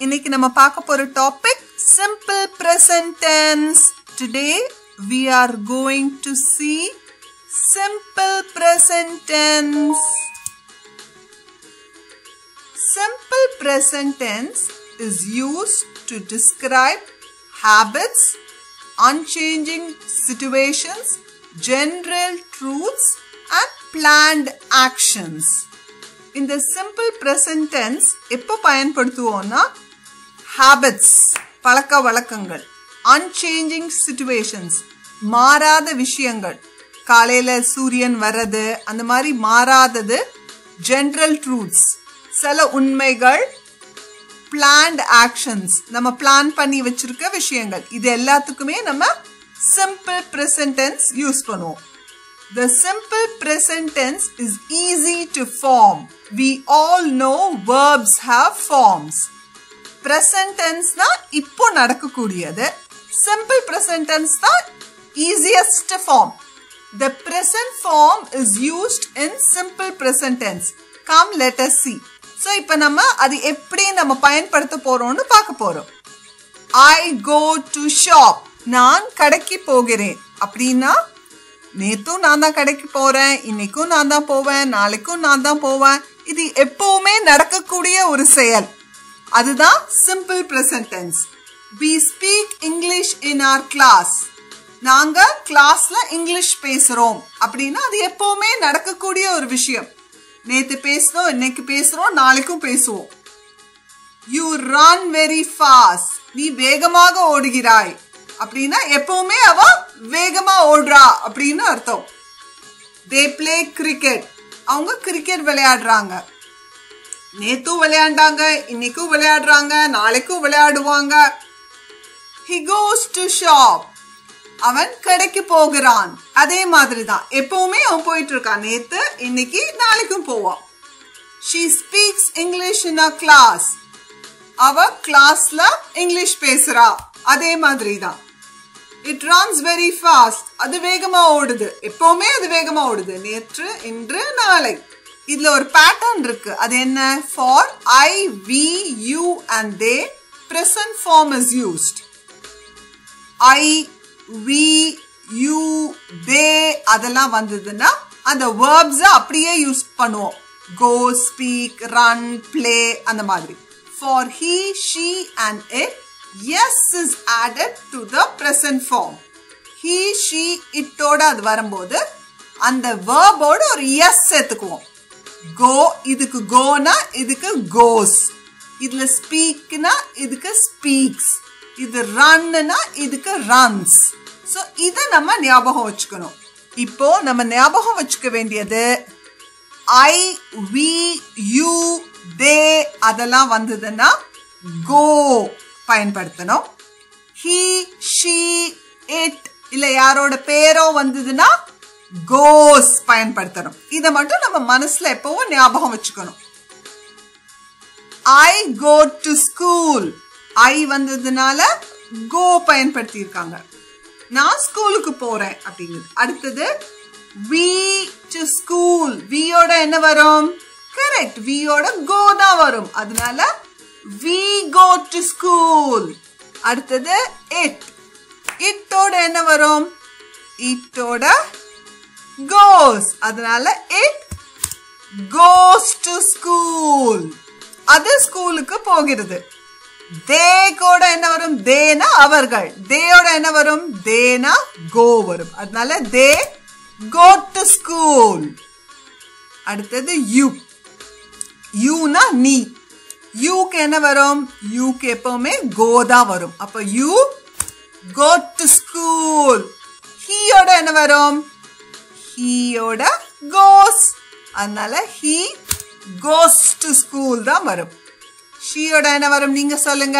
இன்னைக்கு நம்ம பார்க்க போற topic simple present tense today we are going to see simple present tense simple present tense is used to describe habits unchanging situations general truths and planned actions இந்த simple present tense எப்போ பயன்படுத்துவோம்னா habits பழக்க வழக்கங்கள் unchanging situations மாறாத விஷயங்கள் காலையில சூரியன் வர்றது அந்த மாதிரி மாறாதது ஜென்ரல் ட்ரூத்ஸ் சில உண்மைகள் பிளான்ட் ஆக்ஷன்ஸ் நம்ம பிளான் பண்ணி வச்சிருக்க விஷயங்கள் இது எல்லாத்துக்குமே நம்ம சிம்பிள் ப்ரெசன்ட் டென்ஸ் யூஸ் பண்ணுவோம் The simple present tense is easy to form. We all know verbs have forms. Present tense தான் இப்போ நடக்கக்கூடியது simple present tense தான் easiest form. The present form is used in simple present tense. Come let us see. So இப்போ நம்ம அது எப்படி நம்ம பயன்படுத்த போறோம்னு பார்க்க போறோம் I go to shop. நான் கடைக்கு போகிறேன் அப்படின்னா நேத்தும் நான் தான் கடைக்கு போறேன் இன்னைக்கும் நான் தான் போவேன் நாளைக்கும் நான் தான் போவேன் இது எப்பவுமே நடக்கக்கூடிய ஒரு செயல் அதுதான் simple present tense we speak English in our class நாங்க கிளாஸ்ல இங்கிலீஷ் பேசுறோம் அப்படின்னா அது எப்பவுமே நடக்கக்கூடிய ஒரு விஷயம் நேத்து பேசுறோம் இன்னைக்கு பேசுறோம் நாளைக்கும் பேசுவோம் யூ ரன் வெரி ஃபாஸ்ட் நீ வேகமாக ஓடுகிறாய் அப்படின்னா எப்பவுமே அவ வேகமா ஓடுறா அப்படின்னு அர்த்தம் தே பிளே கிரிக்கெட் அவங்க கிரிக்கெட் விளையாடுறாங்க நேத்தும் விளையாண்டாங்க இன்னைக்கும் விளையாடுறாங்க நாளைக்கும் விளையாடுவாங்க ஹி கோஸ் டு ஷாப் அவன் கடைக்கு போகிறான் அதே மாதிரி தான் எப்பவுமே அவன் போயிட்டு இருக்கான் நேத்து இன்னைக்கு நாளைக்கும் போவான் she speaks English in a class அவ கிளாஸ்ல இங்கிலீஷ் பேசுறா அதே மாதிரி தான் இட் ரன்ஸ் வெரி ஃபாஸ்ட் அது வேகமா ஓடுது எப்பவுமே அது வேகமா ஓடுது நேற்று இன்று நாளை இதுல ஒரு பேட்டர்ன் இருக்கு அது என்ன for I we you and they present form is used I we you they அதெல்லாம் வந்ததுன்னா அந்த வேர்ப்ஸ் அப்படியே யூஸ் பண்ணுவோம் கோ ஸ்பீக் ரன் பிளே அந்த மாதிரி for he she and it yes is added to the present form. He, she, itோட அது வரும்போது அந்த வேர்போட ஒரு எஸ் சேர்த்துக்குவோம் கோ இதுக்கு கோனா இதுக்கு கோஸ் இதுல ஸ்பீக்னா இதுக்கு ஸ்பீக்ஸ் இது ரன்னுனா இதுக்கு ரன்ஸ் ஸோ இதை நம்ம ஞாபகம் வச்சுக்கணும் இப்போ நம்ம ஞாபகம் வச்சுக்க வேண்டியது ஐ வி யூ தே அதெல்லாம் வந்ததுன்னா கோ பயன்படுத்தணும் ஹீ ஷீ இட் இல்ல யாரோட பேரோ வந்ததுன்னா கோஸ் பயன்படுத்தணும் இதை மட்டும் நம்ம மனசுல எப்பவும் ஞாபகம் வச்சுக்கணும் ஐ கோ டு ஸ்கூல் ஐ வந்ததுனால கோ பயன்படுத்தி இருக்காங்க நான் ஸ்கூலுக்கு போறேன் அப்படிங்கிறது அடுத்தது வி டு ஸ்கூல் வியோட என்ன வரும் கரெக்ட் வியோட கோ தான் வரும் அதனால வி கோ டு ஸ்கூல் அடுத்தது இட் இட்டோட என்ன வரும் இட்டோட கோஸ் அதனால இட் கோஸ் டு ஸ்கூல் அது ஸ்கூலுக்கு போகிறது தே கூட என்ன வரும் தேனா அவர்கள் தேயோட என்ன வரும் தேனா கோ வரும் அதனால தே கோ டு ஸ்கூல் அடுத்தது யூ யூனா நீ யூக்கு என்ன வரும் யூக்கு எப்பவுமே கோ தான் வரும் அப்ப யூ கோ டு ஸ்கூல் ஹீயோட என்ன வரும் ஹீயோட கோஸ் அதனால ஹீ கோஸ் டு ஸ்கூல் தான் வரும் ஷீயோட என்ன வரும் நீங்க சொல்லுங்க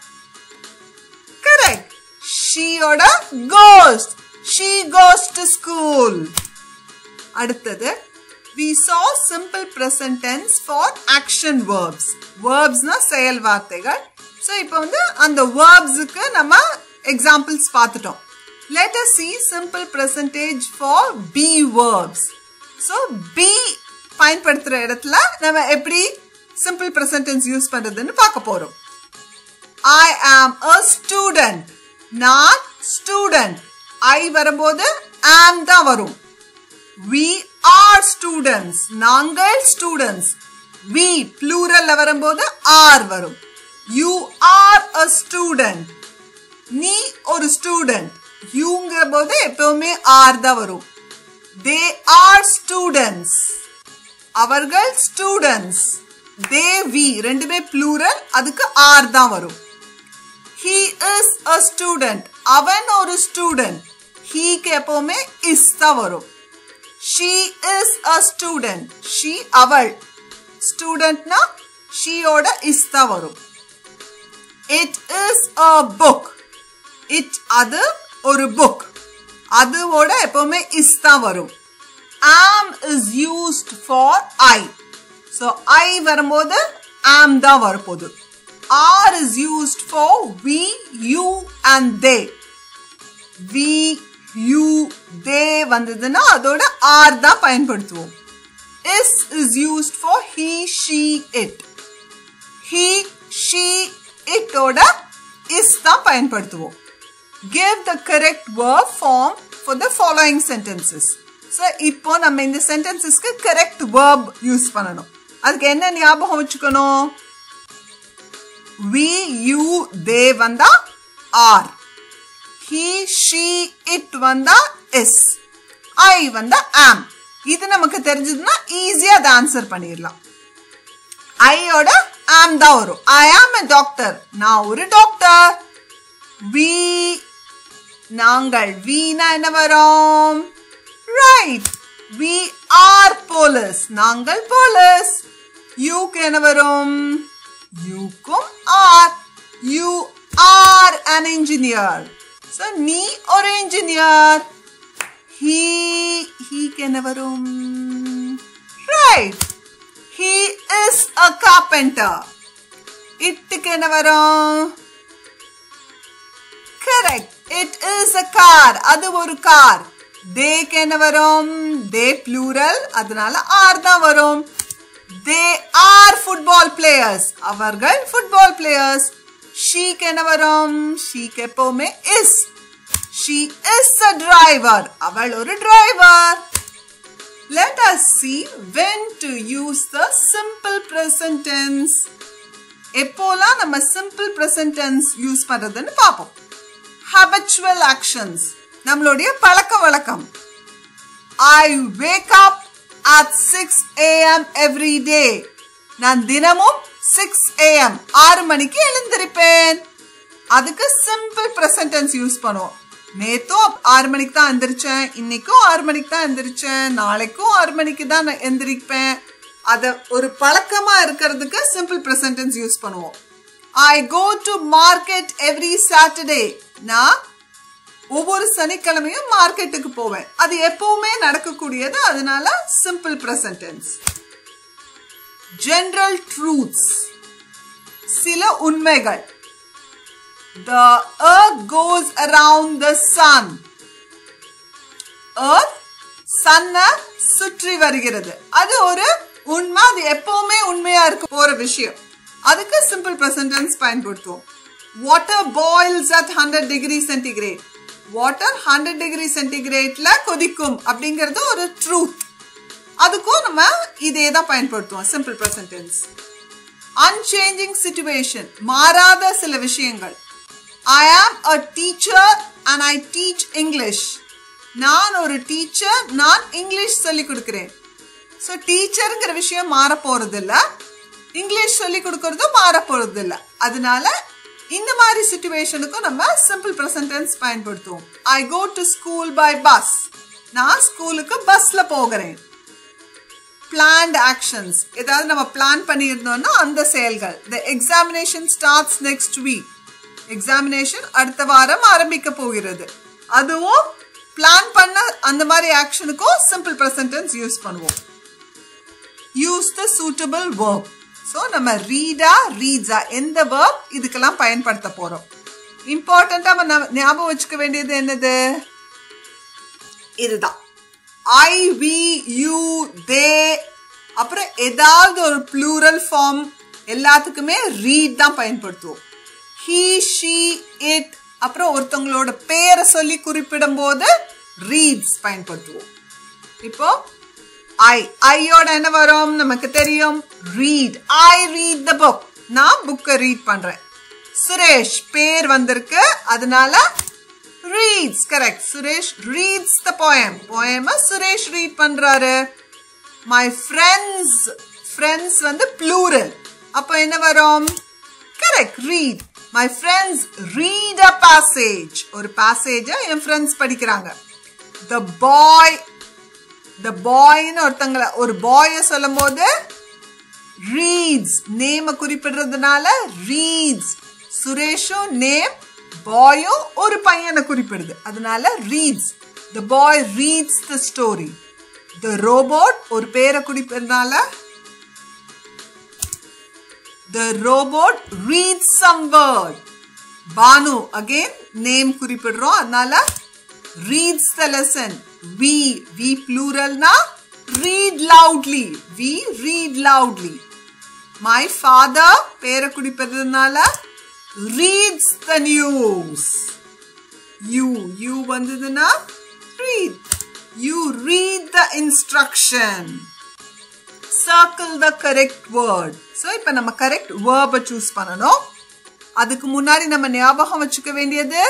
கரெக்ட் ஷீயோட goes she goes to school அடுத்தது we saw simple present tense for action verbs verbsனா செயல் வார்த்தைகள் ஸோ இப்போ வந்து அந்த வேர்ப்ஸுக்கு நம்ம எக்ஸாம்பிள்ஸ் பார்த்துட்டோம் let us see simple percentage for be verbs so be பயன்படுத்துற இடத்துல நம்ம எப்படி சிம்பிள் ப்ரெசன்ட் டென்ஸ் யூஸ் பண்றதுன்னு பார்க்க போறோம் ஐ ஆம் அ ஸ்டூடெண்ட் நான் ஸ்டூடெண்ட் ஐ வரும்போது ஆம் தான் வரும் வி ஆர் ஸ்டூடெண்ட்ஸ் நாங்கள் ஸ்டூடெண்ட்ஸ் வி ப்ளூரல்ல வரும்போது ஆர் வரும் யூ ஆர் அ ஸ்டூடெண்ட் நீ ஒரு ஸ்டூடெண்ட் யூங்கிற போது எப்பவுமே ஆர் தான் வரும் தே ஆர் ஸ்டூடெண்ட்ஸ் அவர்கள் ஸ்டூடெண்ட்ஸ் தே வி ரெண்டுமே ப்ளூரல் அதுக்கு ஆர் தான் வரும் ஹீ இஸ் அ ஸ்டூடெண்ட் அவன் ஒரு ஸ்டூடெண்ட் ஹீக்கு எப்பவுமே இஸ் தான் வரும் she is a student she அவள் ஸ்டூடெண்ட்னா ஷீயோட இஸ் தான் வரும் it is a book it அது ஒரு புக் அதுவோட எப்பவுமே இஸ் தான் வரும் am is used for I so I வரும்போது ஆம் தான் வரப்போகுது are is used for we you and they we you they வந்ததுன்னா அதோட ஆர் தான் பயன்படுத்துவோம் is is used for he she it he she இட்டோட இஸ் தான் பயன்படுத்துவோம் give the correct verb form for the following sentences. So, இப்போ நம்ம இந்த sentencesக்கு correct verb யூஸ் பண்ணணும் அதுக்கு என்ன ஞாபகம் வச்சுக்கணும் we you they வந்தா are he she it வந்தா is I வந்தா am இது நமக்கு தெரிஞ்சதுன்னா ஈஸியா அதை ஆன்சர் பண்ணிடலாம் ஐயோட ஆம் தான் வரும் ஐ ஆம் a டாக்டர் நான் ஒரு டாக்டர் வி நாங்கள் வீணா என்ன வரோம் ரைட் வி ஆர் போலீஸ் நாங்கள் போலீஸ் யூக்கு என்ன வரும் யூக்கும் are you are an engineer so நீ ஒரு இன்ஜினியர் ஹீ ஹீக்கு என்ன வரும் right he is a carpenter இட்டுக்கு என்ன வரும் correct it is a car அது ஒரு கார் தேக்கு என்ன வரும் தே ப்ளூரல் அதனால ஆர் தான் வரும் தே ஆர் ஃபுட்பால் பிளேயர்ஸ் அவர்கள் ஃபுட்பால் பிளேயர்ஸ் ஷீக்கு என்ன வரும் ஷீக்கு எப்பவுமே is she is a driver அவள் ஒரு driver Let us see when to use the simple present tense. எப்போலாம் நம்ம simple present tense யூஸ் பண்றதுன்னு பார்ப்போம் habitual actions நம்மளுடைய பழக்க வழக்கம் I wake up at 6 a.m. every day நான் தினமும் 6 a.m. ஆறு மணிக்கு எழுந்திருப்பேன் அதுக்கு சிம்பிள் ப்ரெசன்ட் டென்ஸ் யூஸ் பண்ணுவோம் நேத்தும் ஆறு மணிக்கு தான் எந்திரிச்சேன் இன்னைக்கும் ஆறு மணிக்கு தான் எந்திரிச்சேன் நாளைக்கும் ஆறு மணிக்கு தான் நான் எந்திரிப்பேன் அத ஒரு பழக்கமா இருக்கிறதுக்கு சிம்பிள் ப்ரெசன்ட் டென்ஸ் யூஸ் பண்ணுவோம் I go to market every Saturday நான் ஒவ்வொரு சனிக்கிழமையும் மார்க்கெட்டுக்கு போவேன் அது எப்பவுமே நடக்கக்கூடியது அதனால simple present tense general truths சில உண்மைகள் The earth goes around the sun. Earth சன்னை சுற்றி வருகிறது அது ஒரு உண்மை அது எப்பவுமே உண்மையா இருக்க போற விஷயம் அதுக்கு சிம்பிள் பிரசன்டென்ஸ் பயன்படுத்துவோம் water boils at hundred degree centigrade water hundred degree சென்டிகிரேட்ல கொதிக்கும் அப்படிங்கிறது ஒரு ட்ரூத் அதுக்கும் நம்ம இதே தான் பயன்படுத்துவோம் சிம்பிள் பிரசன்டென்ஸ் அன்சேஞ்சிங் சுச்சுவேஷன் மாறாத சில விஷயங்கள் I am a teacher and I teach English நான் ஒரு டீச்சர் நான் இங்கிலீஷ் சொல்லி கொடுக்கிறேன் ஸோ டீச்சருங்கிற விஷயம் மாற போறது இல்ல இங்கிலீஷ் சொல்லி கொடுக்கறதும் மாற போறது இல்ல அதனால இந்த மாதிரி சுச்சுவேஷனுக்கும் நம்ம சிம்பிள் ப்ரெசன்டென்ஸ் பயன்படுத்துவோம் I go to school by bus நான் ஸ்கூலுக்கு பஸ்ல போகிறேன் பிளான்ட் ஆக்ஷன்ஸ் ஏதாவது நம்ம பிளான் பண்ணியிருந்தோம்னா அந்த செயல்கள் the examination starts next week examination அடுத்த வாரம் ஆரம்பிக்க போகிறது அதுவும் பிளான் பண்ண அந்த மாதிரி ஆக்ஷனுக்கும் சிம்பிள் ப்ரெசன்டென்ஸ் யூஸ் பண்ணுவோம் use the suitable verb so நம்ம ரீடா ரீட்ஸா எந்த வேர்ப் இதுக்கெல்லாம் பயன்படுத்த போறோம் இம்பார்ட்டண்டா நம்ம ஞாபகம் வச்சுக்க வேண்டியது என்னது இதுதான் ஐ வி யூ தே அப்புறம் ஏதாவது ஒரு ப்ளூரல் ஃபார்ம் எல்லாத்துக்குமே ரீட் தான் பயன்படுத்துவோம் he she it அப்புறம் ஒருத்தவங்களோட பேரை சொல்லி குறிப்பிடும் போது ரீட்ஸ் பயன்படுத்துவோம் இப்போ ஐ ஐயோட என்ன வரும் நமக்கு தெரியும் read I read the book நான் புக்கை ரீட் பண்றேன் சுரேஷ் பேர் வந்திருக்கு அதனால reads correct Suresh reads the poem போயம சுரேஷ் ரீட் பண்றாரு மை ஃப்ரெண்ட்ஸ் ஃப்ரெண்ட்ஸ் வந்து ப்ளூரல் அப்போ என்ன வரும் correct read my friends read a passage ஒரு பாசேஜ என் ஃப்ரெண்ட்ஸ் படிக்கிறாங்க த பாய் த பாய்னு ஒருத்தங்கள ஒரு பாய சொல்லும் போது ரீட்ஸ் நேம குறிப்பிடுறதுனால ரீட்ஸ் சுரேஷும் நேம் பாயும் ஒரு பையனை குறிப்பிடுது அதனால reads the boy reads the story the robot ஒரு பேரை குறிப்பிடுறதுனால the robot read some word Banu again name குறிப்பிடுறோம் அதனால reads the lesson we we ப்ளூரல்னா read loudly we read loudly my father பேரை குறிப்பிடுறதுனால reads the news you you வந்ததுன்னா read you read the instruction circle the correct word so இப்போ நம்ம correct வேர்பை choose பண்ணணும் அதுக்கு முன்னாடி நம்ம ஞாபகம் வச்சுக்க வேண்டியது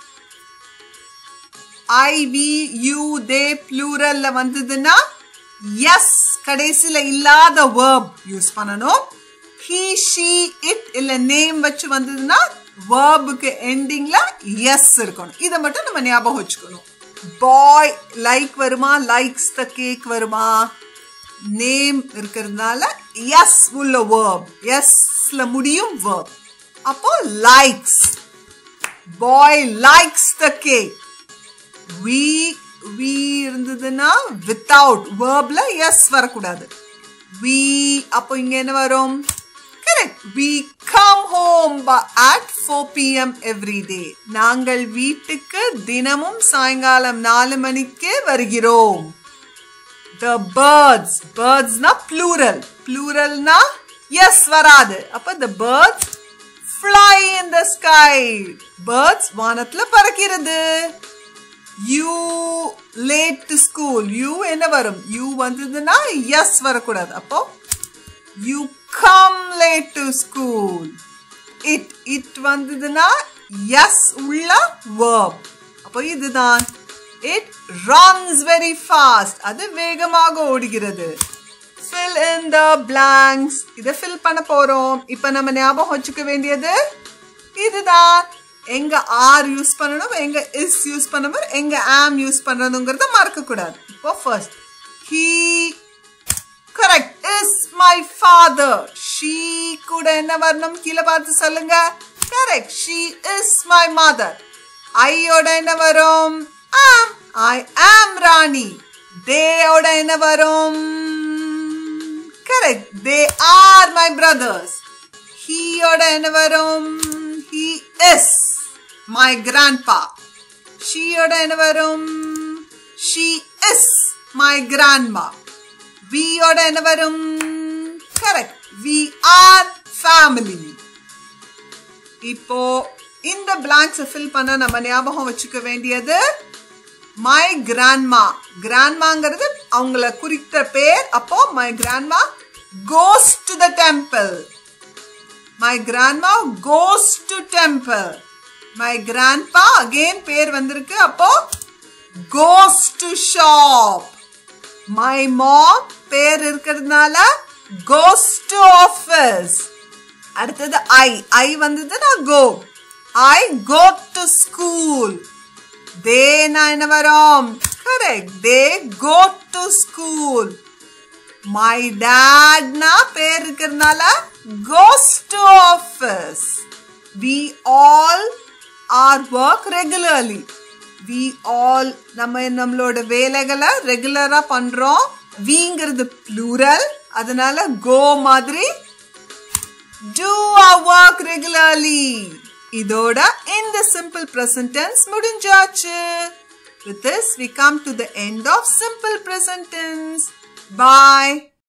ஐ வி யூ தே ப்ளூரல்ல வந்ததுன்னா எஸ் கடைசியில இல்லாத வேர்ப் யூஸ் பண்ணணும் ஹி ஷீ இட் இல்ல நேம் வச்சு வந்ததுன்னா வேர்புக்கு எண்டிங்ல எஸ் இருக்கணும் இதை மட்டும் நம்ம ஞாபகம் வச்சுக்கணும் பாய் லைக் வருமா லைக்ஸ் த கேக் வருமா நேம் இருக்கிறதுனால எஸ் உள்ள வேர்ப் எஸ்ல முடியும் வேர்ப் அப்போ likes boy likes the cake we we இருந்ததுன்னா வித்தவுட் வேர்ப்ல எஸ் வரக்கூடாது வி அப்போ இங்க என்ன வரும் correct we come home at four PM every day நாங்கள் வீட்டுக்கு தினமும் சாயங்காலம் நாலு மணிக்கு வருகிறோம் த பேர்ட்ஸ் பேர்ட்ஸ்னா ப்ளூரல் ப்ளூரல்னா எஸ் வராது அப்ப the birds fly in the sky birds வானத்துல பறக்கிறது you late to school you என்ன வரும் யூ வந்ததுன்னா எஸ் வரக்கூடாது அப்போ you come late to school it it வந்ததுன்னா எஸ் உள்ள வேர்ப் அப்போ இதுதான் இட் ரன்ஸ் வெரி ஃபாஸ்ட் அது வேகமாக ஓடுகிறது ஃபில் இன் த பிளாங்க்ஸ் இதை ஃபில் பண்ண போறோம் இப்போ நம்ம ஞாபகம் வச்சுக்க வேண்டியது இதுதான் எங்க ஆர் யூஸ் பண்ணணும் எங்க இஸ் யூஸ் பண்ணணும் எங்க ஆம் யூஸ் பண்ணணுங்கிறத மறக்க கூடாது இப்போ first he correct is my father she கூட என்ன வரணும் கீழே பார்த்து சொல்லுங்க correct she is my mother ஐயோட என்ன வரும் ஆம் ஐ ஆம் ராணி தேயோட என்ன வரும் correct they are my brothers ஹீயோட என்ன வரும் ஹீ இஸ் மை கிராண்ட்பா ஷீயோட என்ன வரும் ஷீ இஸ் மை கிராண்ட்மா வியோட என்ன வரும் கரெக்ட் வி ஆர் ஃபேமிலி இப்போ இந்த பிளாங்க்ஸ் ஃபில் பண்ண நம்ம ஞாபகம் வச்சுக்க வேண்டியது மை கிராண்ட்மா கிராண்ட்மாங்கிறது அவங்கள குறித்த பேர் அப்போ my grandma goes to the temple my grandma goes to temple my grandpa again பேர் வந்திருக்கு அப்போ goes to shop my mom பேர் இருக்கிறதுனால கோஸ் டு ஆஃபீஸ் அடுத்தது ஐ ஐ வந்ததுன்னா கோ ஐ கோ டு ஸ்கூல் தேனா என்ன வரும் correct they go to school my டேட்னா பேர் இருக்கிறதுனால goes to office we all are work regularly we all நம்ம நம்மளோட வேலைகளை ரெகுலரா பண்றோம் விங்கிறது ப்ளூரல் அதனால கோ மாதிரி do our work regularly இதோட இந்த simple present tense முடிஞ்சாச்சு with this we come to the end of simple present tense bye